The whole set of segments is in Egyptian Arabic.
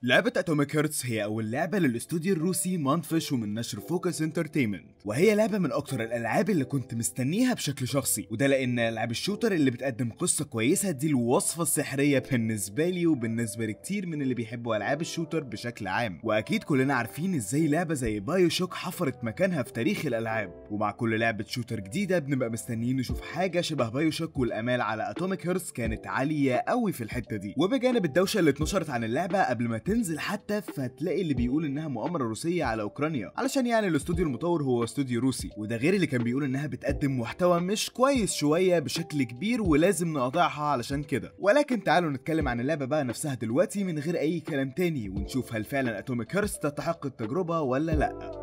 لعبة اتوميك هيرتس هي أول لعبة للاستوديو الروسي مانفش ومن نشر فوكس انترتينمنت وهي لعبة من أكتر الألعاب اللي كنت مستنيها بشكل شخصي وده لأن ألعاب الشوتر اللي بتقدم قصة كويسة دي الوصفة السحرية بالنسبة لي وبالنسبة لكتير من اللي بيحبوا ألعاب الشوتر بشكل عام وأكيد كلنا عارفين إزاي لعبة زي بايو شوك حفرت مكانها في تاريخ الألعاب ومع كل لعبة شوتر جديدة بنبقى مستنيين نشوف حاجة شبه بايو شوك والآمال على اتوميك هيرتس كانت عالية قوي في الحتة دي وبجانب الدوشة اللي اتنشرت عن اللعبة قبل ما تنزل حتى فهتلاقي اللي بيقول انها مؤامره روسيه على اوكرانيا علشان يعني الاستوديو المطور هو استوديو روسي وده غير اللي كان بيقول انها بتقدم محتوى مش كويس شويه بشكل كبير ولازم نقاطعها علشان كده ولكن تعالوا نتكلم عن اللعبه بقى نفسها دلوقتي من غير اي كلام تاني ونشوف هل فعلا اتوميك هيرست تستحق التجربه ولا لا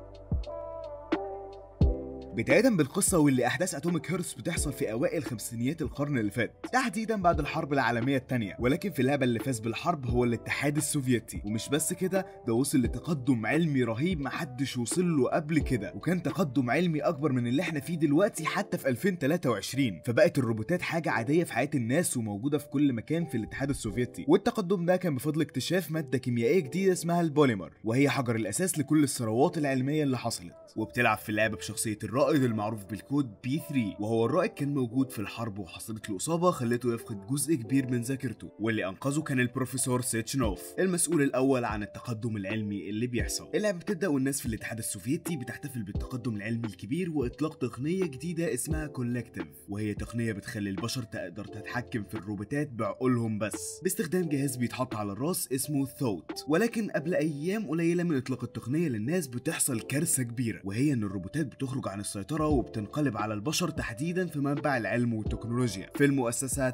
بداية بالقصة واللي أحداث أتوميك هيرتس بتحصل في أوائل خمسينيات القرن اللي فات تحديدا بعد الحرب العالمية الثانية ولكن في اللعبة اللي فاز بالحرب هو الاتحاد السوفيتي ومش بس كده ده وصل لتقدم علمي رهيب محدش وصل له قبل كده وكان تقدم علمي أكبر من اللي احنا فيه دلوقتي حتى في 2023 فبقت الروبوتات حاجة عادية في حياة الناس وموجودة في كل مكان في الاتحاد السوفيتي والتقدم ده كان بفضل اكتشاف مادة كيميائية جديدة اسمها البوليمر وهي حجر الأساس لكل الثروات العلمية اللي حصلت وبتلعب في اللعبة بشخصية الرائد المعروف بالكود بي 3 وهو الرائد كان موجود في الحرب وحصلت له إصابة خلته يفقد جزء كبير من ذاكرته واللي أنقذه كان البروفيسور سيتشنوف المسؤول الأول عن التقدم العلمي اللي بيحصل اللعبة بتبدأ والناس في الاتحاد السوفيتي بتحتفل بالتقدم العلمي الكبير وإطلاق تقنية جديدة اسمها كولكتيف وهي تقنية بتخلي البشر تقدر تتحكم في الروبوتات بعقولهم بس باستخدام جهاز بيتحط على الراس اسمه ثوت ولكن قبل أيام قليلة من إطلاق التقنية للناس بتحصل كارثة كبيرة وهي إن الروبوتات بتخرج عن السيطرة وبتنقلب على البشر تحديدا في منبع العلم والتكنولوجيا في المؤسسة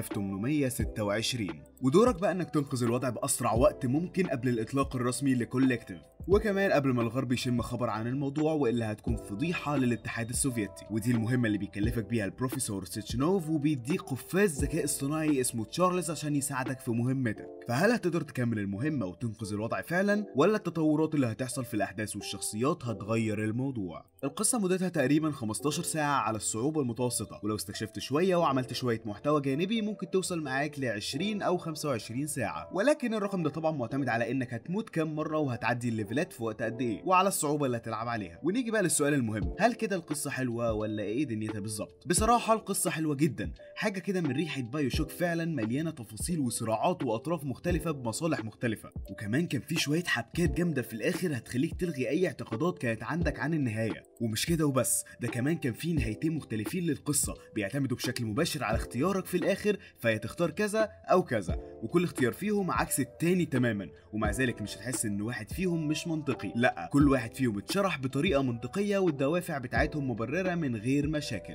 3826 ودورك بقى انك تنقذ الوضع باسرع وقت ممكن قبل الاطلاق الرسمي لكولكتيف وكمان قبل ما الغرب يشم خبر عن الموضوع والا هتكون فضيحه للاتحاد السوفيتي ودي المهمه اللي بيكلفك بيها البروفيسور سيتشنوف وبيديك قفاز ذكاء اصطناعي اسمه تشارلز عشان يساعدك في مهمتك فهل هتقدر تكمل المهمه وتنقذ الوضع فعلا ولا التطورات اللي هتحصل في الاحداث والشخصيات هتغير الموضوع القصه مدتها تقريبا 15 ساعه على الصعوبه المتوسطه ولو استكشفت شويه وعملت شويه محتوى جانبي ممكن توصل معاك ل 20 او 25 ساعه ولكن الرقم ده طبعا معتمد على انك هتموت كام مره وهتعدي الليفلات في وقت قد ايه وعلى الصعوبه اللي هتلعب عليها ونيجي بقى للسؤال المهم هل كده القصه حلوه ولا ايه دنيتها بالظبط بصراحه القصه حلوه جدا حاجه كده من ريحه بايو شوك فعلا مليانه تفاصيل وصراعات واطراف مختلفه بمصالح مختلفه وكمان كان في شويه حبكات جامده في الاخر هتخليك تلغي اي اعتقادات كانت عندك عن النهايه ومش كده وبس ده كمان كان في نهايتين مختلفين للقصه بيعتمدوا بشكل مباشر على اختيارك في الاخر فيا تختار كذا او كذا وكل اختيار فيهم عكس التاني تماما ومع ذلك مش هتحس ان واحد فيهم مش منطقي لا كل واحد فيهم اتشرح بطريقه منطقيه والدوافع بتاعتهم مبرره من غير مشاكل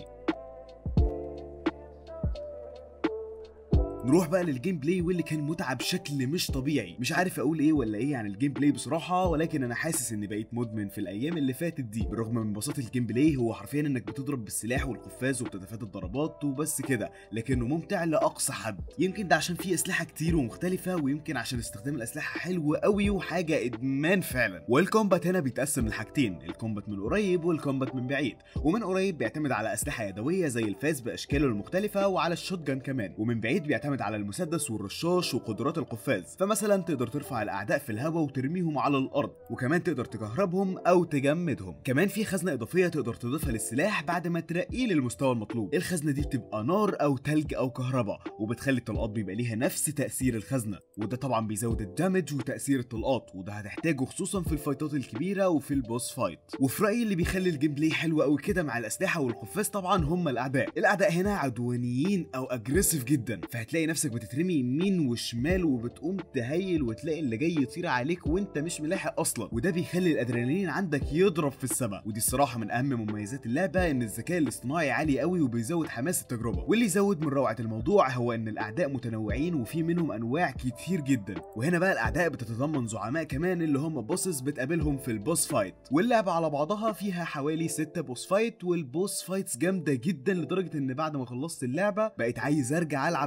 نروح بقى للجيم بلاي واللي كان متعه بشكل مش طبيعي مش عارف اقول ايه ولا ايه عن الجيم بلاي بصراحه ولكن انا حاسس اني بقيت مدمن في الايام اللي فاتت دي بالرغم من بساطه الجيم بلاي هو حرفيا انك بتضرب بالسلاح والقفاز وبتتفادى الضربات وبس كده لكنه ممتع لاقصى حد يمكن ده عشان فيه اسلحه كتير ومختلفه ويمكن عشان استخدام الاسلحه حلو قوي وحاجه ادمان فعلا والكومبات هنا بيتقسم لحاجتين الكومبات من قريب والكومبات من بعيد ومن قريب بيعتمد على اسلحه يدويه زي الفاس باشكاله المختلفه وعلى الشوت جان كمان ومن بعيد بيعتمد على المسدس والرشاش وقدرات القفاز فمثلا تقدر ترفع الاعداء في الهواء وترميهم على الارض وكمان تقدر تكهربهم او تجمدهم كمان في خزنه اضافيه تقدر تضيفها للسلاح بعد ما ترقيه للمستوى المطلوب الخزنه دي بتبقى نار او تلج او كهرباء وبتخلي الطلقات بيبقى ليها نفس تاثير الخزنه وده طبعا بيزود الدمج وتاثير الطلقات وده هتحتاجه خصوصا في الفايتات الكبيره وفي البوس فايت وفي رايي اللي بيخلي الجيم بلاي حلو قوي كده مع الاسلحه والقفاز طبعا هم الاعداء الاعداء هنا عدوانيين او اجريسيف جدا فهتلاقي نفسك بتترمي يمين وشمال وبتقوم تهيل وتلاقي اللي جاي يطير عليك وانت مش ملاحق اصلا وده بيخلي الادرينالين عندك يضرب في السماء ودي الصراحه من اهم مميزات اللعبه ان الذكاء الاصطناعي عالي قوي وبيزود حماس التجربه واللي يزود من روعه الموضوع هو ان الاعداء متنوعين وفي منهم انواع كتير جدا وهنا بقى الاعداء بتتضمن زعماء كمان اللي هم بوسز بتقابلهم في البوس فايت واللعبه على بعضها فيها حوالي 6 بوس فايت والبوس فايتس جامده جدا لدرجه ان بعد ما خلصت اللعبه بقيت عايز ارجع العب البوس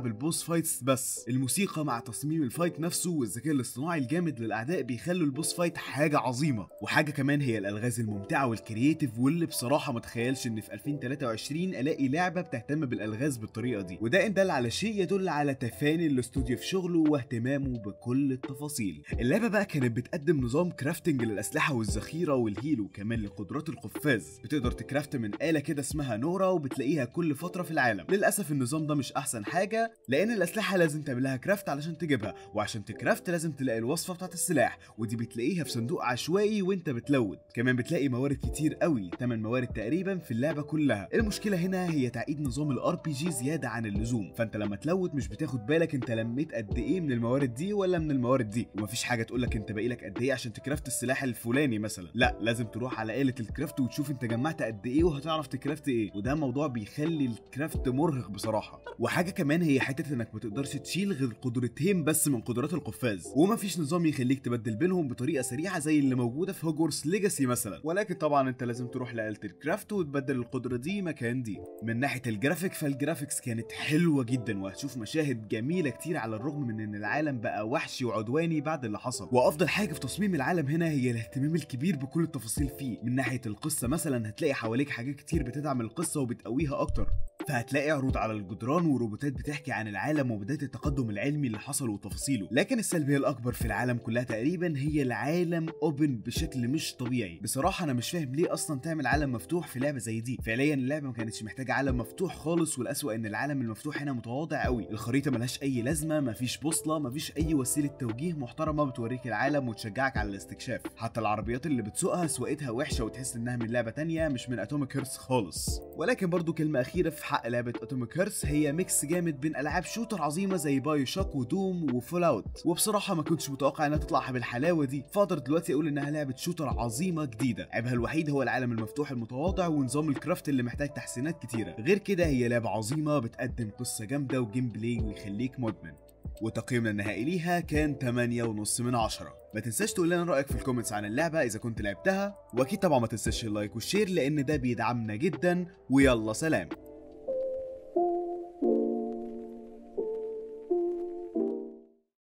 فايتس بس الموسيقى مع تصميم الفايت نفسه والذكاء الاصطناعي الجامد للاعداء بيخلوا البوس فايت حاجه عظيمه وحاجه كمان هي الالغاز الممتعه والكرييتيف واللي بصراحه ما تخيلش ان في 2023 الاقي لعبه بتهتم بالالغاز بالطريقه دي وده ان دل على شيء يدل على تفاني الاستوديو في شغله واهتمامه بكل التفاصيل اللعبه بقى كانت بتقدم نظام كرافتنج للاسلحه والذخيره والهيل وكمان لقدرات القفاز بتقدر تكرافت من آلة كده اسمها نورا وبتلاقيها كل فترة في العالم للأسف النظام ده مش أحسن حاجة لأن الأسلحة لازم تعملها كرافت علشان تجيبها وعشان تكرافت لازم تلاقي الوصفة بتاعت السلاح ودي بتلاقيها في صندوق عشوائي وانت بتلود كمان بتلاقي موارد كتير قوي 8 موارد تقريبا في اللعبة كلها المشكلة هنا هي تعقيد نظام الار بي جي زيادة عن اللزوم فانت لما تلود مش بتاخد بالك انت لميت قد ايه من الموارد دي ولا من الموارد دي ومفيش حاجة تقولك انت باقي لك قد ايه عشان تكرافت السلاح الفلاني مثلا لا لازم تروح على آلة الكرافت وتشوف انت جمعت قد ايه وهتعرف تكرافت ايه وده موضوع بيخلي الكرافت مرهق بصراحه وحاجه كمان هي حته انك ما تقدرش تشيل غير قدرتين بس من قدرات القفاز ومفيش نظام يخليك تبدل بينهم بطريقه سريعه زي اللي موجوده في هوجورس ليجاسي مثلا ولكن طبعا انت لازم تروح لآلة الكرافت وتبدل القدره دي مكان دي من ناحيه الجرافيك فالجرافيكس كانت حلوه جدا وهتشوف مشاهد جميله كتير على الرغم من ان العالم بقى وحشي وعدواني بعد اللي حصل وافضل حاجه في تصميم العالم هنا هي الاهتمام الكبير بكل التفاصيل فيه من ناحيه القصه مثلا هتلاقي حواليك حاجات كتير بتدعم القصه وبتقويها اكتر فهتلاقي عروض على الجدران وروبوتات بتحكي عن العالم وبدايه التقدم العلمي اللي حصل وتفاصيله لكن السلبيه الاكبر في العالم كلها تقريبا هي العالم اوبن بشكل مش طبيعي بصراحه انا مش فاهم ليه اصلا تعمل عالم مفتوح في لعبه زي دي فعليا اللعبه ما كانتش محتاجه عالم مفتوح خالص والاسوأ ان العالم المفتوح هنا متواضع قوي الخريطه ملهاش اي لازمه مفيش بوصله مفيش اي وسيله توجيه محترمه بتوريك العالم وتشجعك على الاستكشاف حتى العربيات اللي بتسوقها سواقتها وحشه وتحس انها من لعبه تانية مش من اتوميك هيرس خالص ولكن برضو كلمه اخيره في حق لعبه اتوميك هيرس هي ميكس جامد بين العاب شوتر عظيمه زي باي شوك ودوم وفول اوت وبصراحه ما كنتش متوقع انها تطلع بالحلاوه دي فاقدر دلوقتي اقول انها لعبه شوتر عظيمه جديده عيبها الوحيد هو العالم المفتوح المتواضع ونظام الكرافت اللي محتاج تحسينات كتيره غير كده هي لعبه عظيمه بتقدم قصه جامده وجيم بلاي ويخليك مدمن وتقييمنا النهائي ليها كان 8.5 من 10 ما تنساش تقول لنا رايك في الكومنتس عن اللعبه اذا كنت لعبتها واكيد طبعا ما تنساش اللايك والشير لان ده بيدعمنا جدا ويلا سلام